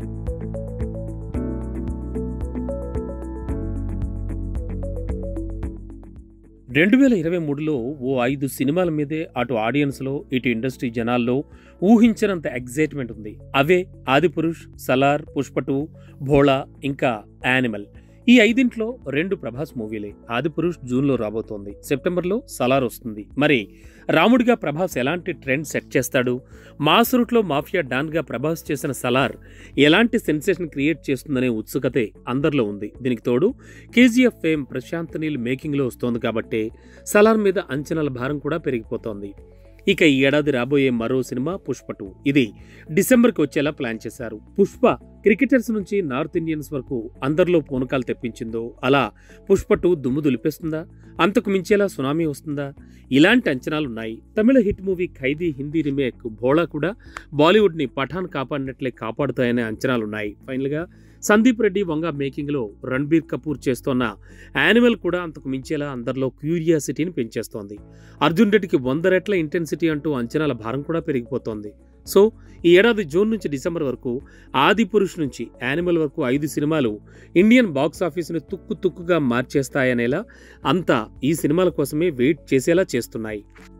రెండు వేల ఇరవై మూడులో ఓ ఐదు సినిమాల మీదే అటు ఆడియన్స్లో ఇటు ఇండస్ట్రీ జనాల్లో ఊహించినంత ఎగ్జైట్మెంట్ ఉంది అవే ఆదిపురుష్ సలార్ పుష్ప టూ భోళా ఇంకా యానిమల్ ఈ ఐదింట్లో రెండు ప్రభాస్ మూవీలే ఆదిపురుష్ జూన్లో రాబోతోంది సెప్టెంబర్లో సలార్ వస్తుంది మరి రాముడిగా ప్రభాస్ ఎలాంటి ట్రెండ్ సెట్ చేస్తాడు మాస్ రూట్లో మాఫియా డాన్గా ప్రభాస్ చేసిన సలార్ ఎలాంటి సెన్సేషన్ క్రియేట్ చేస్తుందనే ఉత్సుకతే అందరిలో ఉంది దీనికి తోడు కేజీఎఫ్ ఫేమ్ ప్రశాంత్ నీల్ మేకింగ్లో వస్తోంది కాబట్టి సలార్ మీద అంచనాల భారం కూడా పెరిగిపోతోంది ఇక ఈ ఏడాది రాబోయే మరో సినిమా పుష్ప టూ ఇది డిసెంబర్కి వచ్చేలా ప్లాన్ చేశారు పుష్ప క్రికెటర్స్ నుంచి నార్త్ ఇండియన్స్ వరకు అందరిలో పూనకాలు తెప్పించిందో అలా పుష్ప టూ దుమ్ము దులిపేస్తుందా అంతకు మించేలా సునామీ వస్తుందా ఇలాంటి అంచనాలున్నాయి తమిళ hit movie Khaidi Hindi remake Bhola కూడా బాలీవుడ్ని పఠాన్ కాపాడినట్లే కాపాడుతాయనే అంచనాలున్నాయి ఫైనల్గా సందీప్ రెడ్డి వంగ మేకింగ్లో రణబీర్ కపూర్ చేస్తోన్న యానిమల్ కూడా అంతకు మించేలా అందరిలో క్యూరియాసిటీని పెంచేస్తోంది అర్జున్ రెడ్డికి వంద రెట్ల ఇంటెన్సిటీ అంటూ అంచనాల భారం కూడా పెరిగిపోతోంది సో ఈ ఏడాది జూన్ నుంచి డిసెంబర్ వరకు ఆది పురుష్ నుంచి యానిమల్ వరకు ఐదు సినిమాలు ఇండియన్ బాక్స్ ఆఫీసుని తుక్కు తుక్కుగా మార్చేస్తాయనేలా అంతా ఈ సినిమాల కోసమే వెయిట్ చేసేలా చేస్తున్నాయి